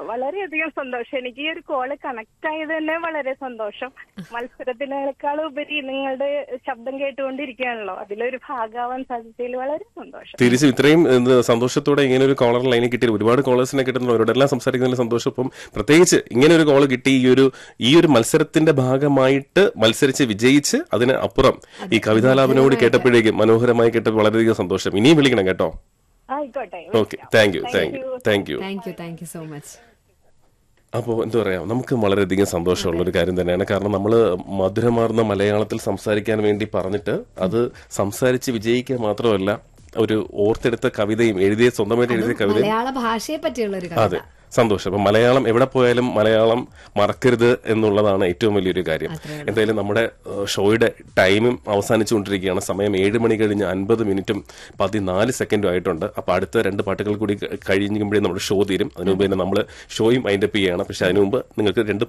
വളരെയധികം സന്തോഷം എനിക്ക് ഈ ഒരു കോള് കണക്ട് ആയത് തന്നെ വളരെ സന്തോഷം മത്സരത്തിനേക്കാൾ ഉപരി നിങ്ങളുടെ ശബ്ദം കേട്ടുകൊണ്ടിരിക്കുകയാണല്ലോ അതിലൊരു ഭാഗമാവാൻ സാധിച്ചതിൽ വളരെ സന്തോഷം തിരിച്ചും ഇത്രയും എന്ത് സന്തോഷത്തോടെ ഇങ്ങനെ ഒരു കോളർ ലൈനിൽ കിട്ടിയ ഒരുപാട് കോളേഴ്സിനെ കിട്ടുന്നു അവരോടെല്ലാം സംസാരിക്കുന്നതിൽ സന്തോഷം ഇപ്പം പ്രത്യേകിച്ച് ഇങ്ങനെ ഒരു കോള് കിട്ടി ഈ ഒരു ഈ ഒരു മത്സരത്തിന്റെ ഭാഗമായിട്ട് മത്സരിച്ച് വിജയിച്ച് അതിന് അപ്പുറം ഈ കവിതാലാപനോട് കേട്ടപ്പോഴേക്കും മനോഹരമായി കേട്ടപ്പോൾ വളരെയധികം സന്തോഷം ഇനിയും വിളിക്കണം കേട്ടോ ആയിക്കോട്ടെ okay thank you thank you thank you thank you thank you so much അപ്പോൾ എന്താ പറയാ നമുക്ക് വളരെയധികം സന്തോഷമുള്ള ഒരു കാര്യം തന്നെയാണ് കാരണം നമ്മൾ മധുരമാർന്ന മലയാളത്തിൽ സംസാരിക്കാൻ വേണ്ടി പറഞ്ഞിട്ട് അത് സംസാരിച്ച് വിജയിക്കുക മാത്രമല്ല ഒരു ഓർത്തെടുത്ത കവിതയും എഴുതിയ സ്വന്തമായിട്ട് എഴുതിയ കവിതയും മലയാള ഭാഷയെ പറ്റിയുള്ള ഒരു അതെ കവിത സന്തോഷം അപ്പൊ മലയാളം എവിടെ പോയാലും മലയാളം മറക്കരുത് എന്നുള്ളതാണ് ഏറ്റവും വലിയൊരു കാര്യം എന്തായാലും നമ്മുടെ ഏഹ്, ഷോയുടെ ടൈമും അവസാനിച്ചുകൊണ്ടിരിക്കുകയാണ് സമയം ഏഴ് മണി കഴിഞ്ഞ് അൻപത് മിനിറ്റും പതിനാല് സെക്കൻഡും ആയിട്ടുണ്ട് അപ്പൊ അടുത്ത രണ്ട് പാട്ടുകൾ കൂടി ക- കഴിയുമ്പോഴേ നമ്മുടെ ഷോ തീരും അതിനു മുമ്പ് തന്നെ നമ്മൾ ഷോയും വൈൻഡപ്പ് ചെയ്യുകയാണ് പക്ഷെ അതിനു മുമ്പ് നിങ്ങൾക്ക് രണ്ട്